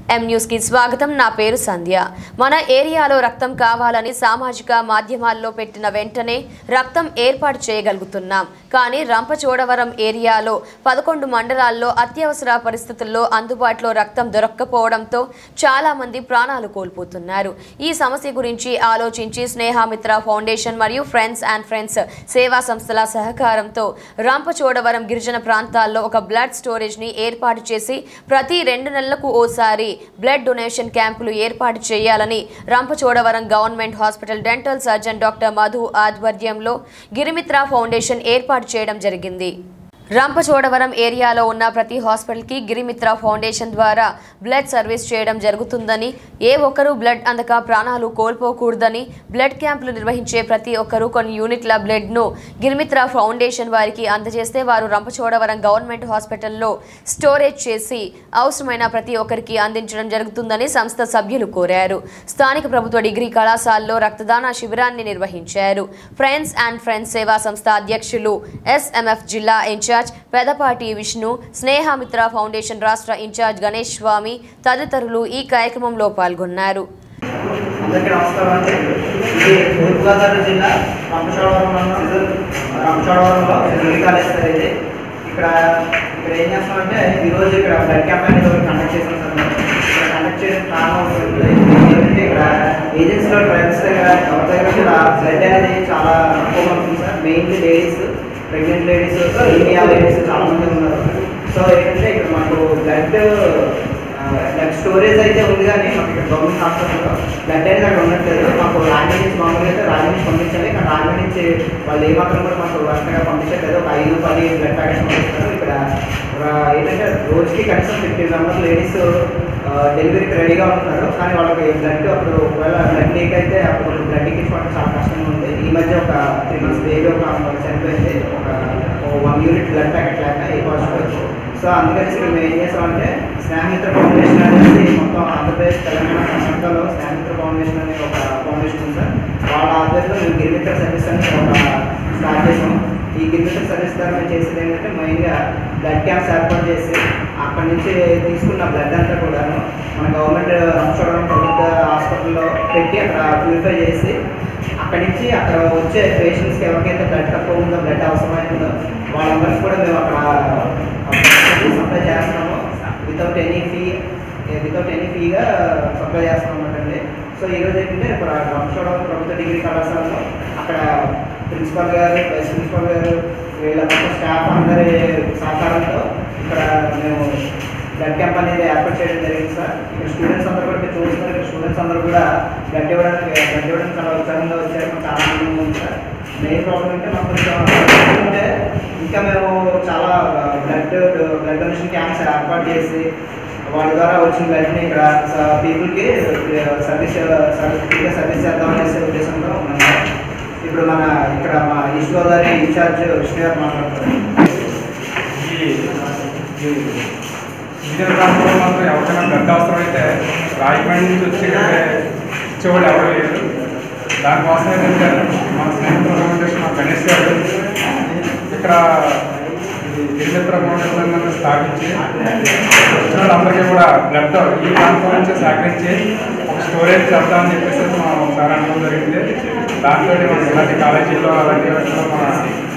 M news కి స్వాగతం నా పేరు సంధ్య మన ఏరియాలో రక్తం కావాలని సామాజిక మాధ్యమాల్లో పెట్టిన వెంటనే రక్తం ఏర్పాటు చేయగలుగుతున్నాం కానీ రంపచోడవరం ఏరియాలో పదకొండు మండలాల్లో అత్యవసర పరిస్థితుల్లో అందుబాటులో రక్తం దొరక్కపోవడంతో చాలా మంది ప్రాణాలు కోల్పోతున్నారు ఈ సమస్య గురించి ఆలోచించి స్నేహామిత్ర ఫౌండేషన్ మరియు ఫ్రెండ్స్ అండ్ ఫ్రెండ్స్ సేవా సంస్థల సహకారంతో రంపచోడవరం గిరిజన ప్రాంతాల్లో ఒక బ్లడ్ స్టోరేజ్ ని ఏర్పాటు చేసి ప్రతి రెండు నెలలకు ఓసారి బ్లడ్ డొనేషన్ క్యాంపులు ఏర్పాటు చేయాలని Rampachodavaram government hospital dental surgeon doctor Madhu ఆధ్వర్యంలో గిరిమిత్ర ఫౌండేషన్ ఏర్పాటు చేయడం జరిగింది రంపచోడవరం ఏరియాలో ఉన్న ప్రతి హాస్పిటల్కి గిరిమిత్ర ఫౌండేషన్ ద్వారా బ్లడ్ సర్వీస్ చేయడం జరుగుతుందని ఏ ఒక్కరూ బ్లడ్ అందక ప్రాణాలు కోల్పోకూడదని బ్లడ్ క్యాంపులు నిర్వహించే ప్రతి ఒక్కరూ కొన్ని యూనిట్ల బ్లడ్ను గిరిమిత్ర ఫౌండేషన్ వారికి అందజేస్తే వారు రంపచోడవరం గవర్నమెంట్ హాస్పిటల్లో స్టోరేజ్ చేసి అవసరమైన ప్రతి ఒక్కరికి అందించడం జరుగుతుందని సంస్థ సభ్యులు కోరారు స్థానిక ప్రభుత్వ డిగ్రీ కళాశాలలో రక్తదాన శిబిరాన్ని నిర్వహించారు ఫ్రెండ్స్ అండ్ ఫ్రెండ్స్ సేవా సంస్థ అధ్యక్షులు ఎస్ఎంఎఫ్ జిల్లా ఇన్ఛార్జ్ పెదపాటి విష్ణు స్నేహామిత్ర ఫౌండేషన్ రాష్ట్ర ఇన్ఛార్జ్ గణేష్ స్వామి తదితరులు ఈ కార్యక్రమంలో పాల్గొన్నారు అందరికీ నమస్కారం అండి ఇది తూర్పుగోదావరి జిల్లా రంపచోడవరం మండలం రంపచోడవరంలో డిగ్రీ కాలేజ్ సార్ ఇది ఇక్కడ ఇక్కడ ఏం చేస్తామంటే ఈరోజు ఇక్కడ బ్లడ్ క్యాంప్ అనేది ఒకటి కండక్ట్ చేసాం సార్ మేము. ఇక్కడ కండక్ట్ చేయడం కారణం అవుతుంది ఏంటంటే ఇక్కడ ఏజెన్సీలో ట్రైబ్స్ దగ్గర ఎవరి దగ్గర కూడా బ్లడ్ అనేది చాలా తక్కువ ఉంటుంది sir mainly ladies pregnant ladies India ladies చాలా మంది ఉన్నారు సో ఏంటంటే ఇక్కడ మాకు బ్లడ్ బ్లడ్ స్టోరేజ్ అయితే ఉంది కానీ మాకు ఇక్కడ గవర్నమెంట్ హాస్పిటల్లో బ్లడ్ అనేది అక్కడ ఉండట్లేదు మాకు రాజమండ్రి నుంచి మామూలుగా అయితే రాజమండ్రి నుంచి పంపించాలి కానీ రాజమండ్రి నుంచి వాళ్ళు ఏమాత్రం కూడా మాకు వెంటనే పంపించట్లేదు ఒక ఐదు పది బ్లడ్ ప్యాకెట్స్ పంపిస్తారు ఇక్కడ ఆ, ఏంటంటే రోజుకి కనీసం ఫిఫ్టీన్ మెంబర్స్ లేడీస్ డెలివరీకి రెడీగా ఉంటున్నారు కానీ వాళ్ళకి బ్లడ్ అప్పుడు ఒకవేళ బ్లడ్ లీక్ అయితే అప్పుడు బ్లడ్ ఎక్కించుకోవడం చాలా కష్టంగా ఉంది ఈ మధ్య ఒక త్రీ మంత్స్ బేబీ ఒక అమ్మాయి చనిపోయింది ఒక వన్ యూనిట్ బ్లడ్ ప్యాకెట్ లేక ఈ పాజిటివ్ సో అందుకని ఇక్కడ మేము ఏం చేసామంటే స్నేహితుల ఫౌండేషన్ అనేది మొత్తం ఆంధ్రప్రదేశ్ తెలంగాణ కర్ణాటకలో స్నేహితుల ఫౌండేషన్ అనే ఒక ఫౌండేషన్ ఉంది సార్ వాళ్ళ ఆధ్వర్యంలో మేము గిరిమిత్ర సర్వీస్ అని ఒక స్టార్ట్ చేసాం ఈ గిరిమిత్ర సర్వీస్ ద్వారా మేము చేసేది ఏంటంటే మెయిన్గా బ్లడ్ క్యాంప్స్ ఏర్పాటు చేసి అక్కడి నుంచి తీసుకున్న బ్లడ్ అంతా కూడాను మన గవర్నమెంట్ రంపచోడవరం ప్రభుత్వ హాస్పిటల్లో పెట్టి అక్కడ ప్యూరిఫై చేసి అక్కడి నుంచి అక్కడ వచ్చే పేషెంట్స్కి ఎవరికైతే బ్లడ్ తక్కువ ఉందో బ్లడ్ అవసరమైందో వాళ్ళందరికీ కూడా మేము అక్కడ సప్లై చేస్తున్నాము without any fee without any ఫీగా సప్లై చేస్తున్నాం అండి సో ఈరోజు ఏంటంటే ఇప్పుడు రంపచోడవరం ప్రభుత్వ డిగ్రీ కళాశాలలో అక్కడ ప్రిన్సిపల్ గారు వైస్ ప్రిన్సిపల్ గారు వీళ్ళ మొత్తం స్టాఫ్ అందరి సహకారంతో ఇక్కడ మేము బ్లడ్ క్యాంప్ అనేది ఏర్పాటు చేయడం జరిగింది సార్ ఇక్కడ స్టూడెంట్స్ అందరూ కూడా మీరు చూస్తున్నారు ఇక్కడ స్టూడెంట్స్ అందరూ కూడా బ్లడ్ ఇవ్వడానికి బ్లడ్ ఇవ్వడానికి చాలా ఉత్సాహంగా వచ్చారు మాకు చాలా ఆనందంగా ఉంది సార్ మెయిన్ ప్రాబ్లం అంటే మాకు కొంచెం అంటే ఇంకా మేము చాలా బ్లడ్ బ్లడ్ డొనేషన్ క్యాంప్స్ ఏర్పాటు చేసి వాళ్ళ ద్వారా వచ్చిన బ్లడ్ని ఇక్కడ పీపుల్కి సర్వీస్ సర్వీస్ సర్వీస్ చేద్దాం అనేసి ఉద్దేశంతో ఉన్నాం సార్. ఇప్పుడు మన ఇక్కడ మా ఈస్ట్ గోదావరి ఇన్ఛార్జ్ విష్ణు గారు మాట్లాడుతున్నారు ఈ ఈ గిరిజన ప్రాంతంలో మాత్రం ఎవరికైనా బ్లడ్ అవసరమైతే రాజమండ్రి నుంచి వచ్చి ఇక్కడ ఇచ్చేవాళ్ళు ఎవరు లేరు దానికోసం ఏంటంటే మా స్నేహితుల ఫౌండేషన్ మా గణేష్ గారు ఇక్కడ ఇది గిరిమిత్ర ఫౌండేషన్ అనేది స్థాపించి వచ్చిన వాళ్ళందరికీ కూడా బ్లడ్ ఈ ప్రాంతం నుంచి సేకరించి ఒక స్టోరేజ్ చేద్దామని చెప్పేసి మా ఒకసారి అనడం జరిగింది దాంతో మన ఇలాంటి కాలేజీల్లో అలాంటి వాటిలో మన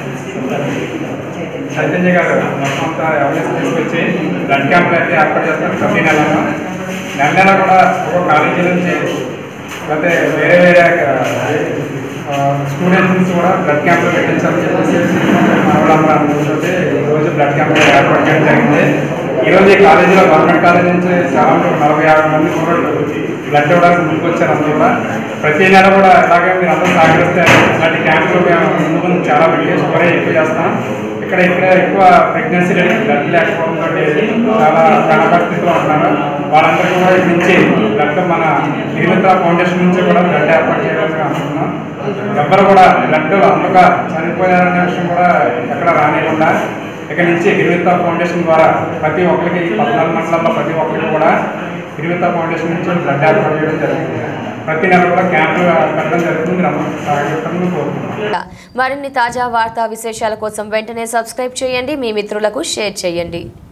చైతన్య గారు మొత్తం అంతా అవేర్నెస్ తీసుకొచ్చి బ్లడ్ క్యాంపులు అయితే ఏర్పాటు చేస్తారు ప్రతి నెల నెల నెల కూడా ఒక కాలేజీ నుంచి లేకపోతే వేరే వేరే స్టూడెంట్స్ నుంచి కూడా బ్లడ్ క్యాంపులు పెట్టించాలని చెప్పేసి మనవడంలో అనుకుంటుంటే ఈరోజు బ్లడ్ క్యాంపులు ఏర్పాటు చేయడం జరిగింది ఈరోజు ఈ కాలేజీలో గవర్నమెంట్ కాలేజ్ నుంచి చాలా మంది ఒక నలభై యాభై మంది కూడా బ్లడ్ ఇవ్వడానికి ముందుకు వచ్చారు అందరూ కూడా ప్రతి నెల కూడా ఇలాగే మీరు అందరూ సహకరిస్తే ఇలాంటి క్యాంపులు మేము ముందు ముందు చాలా పెట్టి స్టోరేజ్ ఎక్కువ చేస్తాం ఇక్కడ ఇక్కడ ఎక్కువ ప్రెగ్నెన్సీ రేట్ బ్లడ్ లేకపోవడంతో చాలా ప్రాణ పరిస్థితిలో ఉంటున్నారు వాళ్ళందరికీ కూడా ఇది నుంచి బ్లడ్ మన నియమిత ఫౌండేషన్ నుంచి కూడా బ్లడ్ ఏర్పాటు చేయాలని అనుకుంటున్నాం ఎవ్వరు కూడా బ్లడ్ అందక చనిపోయారనే విషయం కూడా ఎక్కడ రానివ్వకుండా ఇక్కడ నుంచి గిరిమిత ఫౌండేషన్ ద్వారా ప్రతి ఒక్కరికి ఈ పద్నాలుగు మండలాల్లో ప్రతి ఒక్కరికి కూడా గిరిమిత ఫౌండేషన్ నుంచి బ్లడ్ ఏర్పాటు చేయడం జరుగుతుంది ప్రతి నెల కూడా క్యాంపులు పెట్టడం జరుగుతుంది మీరు అందరూ సహకరిస్తారని కోరుకుంటున్నాను మరిన్ని తాజా వార్తా విశేషాల కోసం వెంటనే సబ్స్క్రైబ్ చేయండి మీ మిత్రులకు షేర్ చేయండి